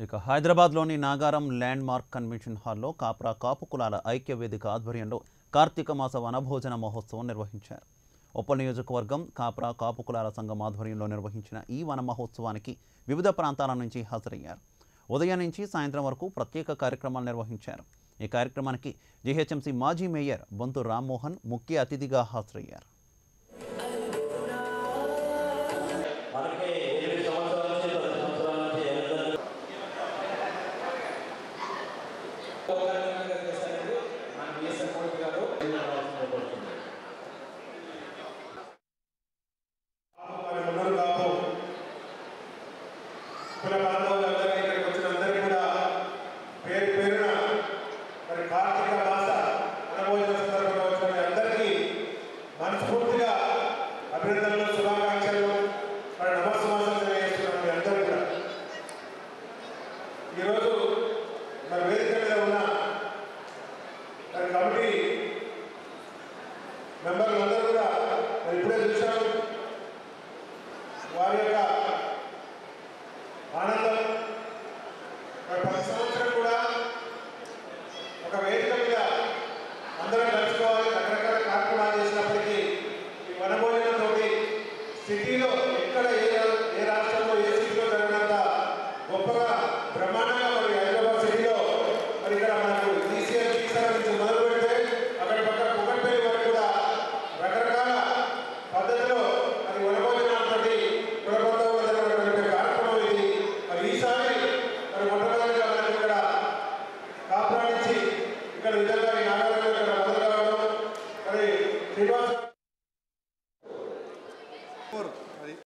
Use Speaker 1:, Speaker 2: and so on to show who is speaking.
Speaker 1: ఇక హైదరాబాద్లోని Nagaram land mark convention హాల్లో కాప్రా కాపు కులాల ఐక్య వేదిక ఆధ్వర్యంలో కార్తీక మాస వనభోజన మహోత్సవం నిర్వహించారు ఉప్పల్ నియోజకవర్గం కాప్రా కాపు కులాల సంఘం ఆధ్వర్యంలో నిర్వహించిన ఈ వన మహోత్సవానికి వివిధ ప్రాంతాల నుంచి హాజరయ్యారు ఉదయం నుంచి సాయంత్రం వరకు ప్రత్యేక కార్యక్రమాలు నిర్వహించారు ఈ కార్యక్రమానికి జీహెచ్ఎంసీ మాజీ మేయర్ బొంతు రామ్మోహన్ ముఖ్య అతిథిగా హాజరయ్యారు
Speaker 2: మనకి ఎనిమిది సంవత్సరాల నుంచి పది సంవత్సరాల నుంచి ఎనిమిది
Speaker 3: మరి ఉన్నారు కాపు కుల బాంధవులందరికీ ఇక్కడికి వచ్చిన అందరికీ కూడా పేరు పేరున మరి కార్తీక మాస వనభోజన సందర్భంగా వచ్చిన మీ అందరికీ మనస్ఫూర్తిగా అభినందనలు శుభాకాంక్షలు మరి నమస్కారం తెలియజేస్తున్నాను మీ అందరూ కూడా ఈరోజు మరి వేదిక మీద ఉన్న